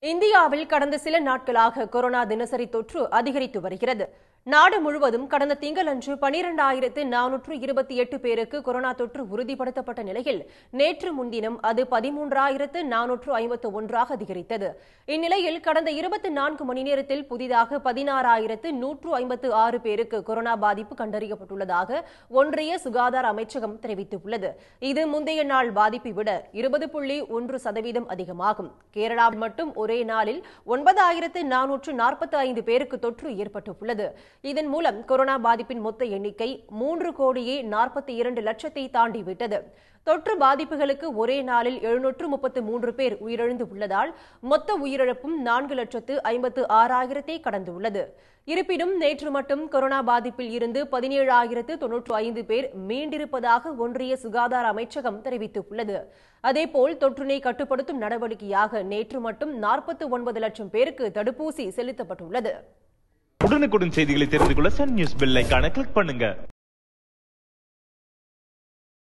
இந்தியாவில் கடந்த சில நாட்களாக கொரோனா தினசரி தொற்று அதிகரித்து வருகிறது நாடு முழுவதும் கடந்த திங்களன்று பனிரெண்டாயிரத்து நானூற்று இருபத்தி எட்டு பேருக்கு கொரோனா தொற்று உறுதிப்படுத்தப்பட்ட நிலையில் நேற்று முன்தினம் அது பதிமூன்றாயிரத்து நானூற்று ஐம்பத்து ஒன்றாக அதிகரித்தது இந்நிலையில் கடந்த இருபத்தி நான்கு மணி நேரத்தில் புதிதாக பதினாறாயிரத்து நூற்று ஐம்பத்து ஆறு பேருக்கு கொரோனா பாதிப்பு கண்டறியப்பட்டுள்ளதாக ஒன்றிய சுகாதார அமைச்சகம் தெரிவித்துள்ளது இது முந்தைய நாள் பாதிப்பை விட இருபது புள்ளி ஒன்று சதவீதம் அதிகமாகும் கேரளாவில் மட்டும் ஒரே நாளில் ஒன்பதாயிரத்து நானூற்று நாற்பத்தி ஐந்து பேருக்கு தொற்று ஏற்பட்டுள்ளது இதன் மூலம் கொரோனா பாதிப்பின் மொத்த எண்ணிக்கை மூன்று கோடியே நாற்பத்தி இரண்டு லட்சத்தை தாண்டிவிட்டது தொற்று பாதிப்புகளுக்கு ஒரே நாளில் எழுநூற்று முப்பத்து மூன்று பேர் உயிரிழந்து உள்ளதால் மொத்த உயிரிழப்பும் நான்கு லட்சத்து ஐம்பத்து ஆறாயிரத்தை கடந்துள்ளது இருப்பினும் நேற்று மட்டும் கொரோனா பாதிப்பில் இருந்து பதினேழாயிரத்து தொன்னூற்று ஐந்து பேர் மீண்டிருப்பதாக ஒன்றிய சுகாதார அமைச்சகம் தெரிவித்துள்ளது அதேபோல் தொற்றினை கட்டுப்படுத்தும் நடவடிக்கையாக நேற்று மட்டும் நாற்பத்தி ஒன்பது லட்சம் பேருக்கு தடுப்பூசி செலுத்தப்பட்டுள்ளது உடனுக்குடன் செய்திகளை தெரிந்து கொள்ள சன் நியூஸ் பெல் ஐகானை கிளிக் பண்ணுங்க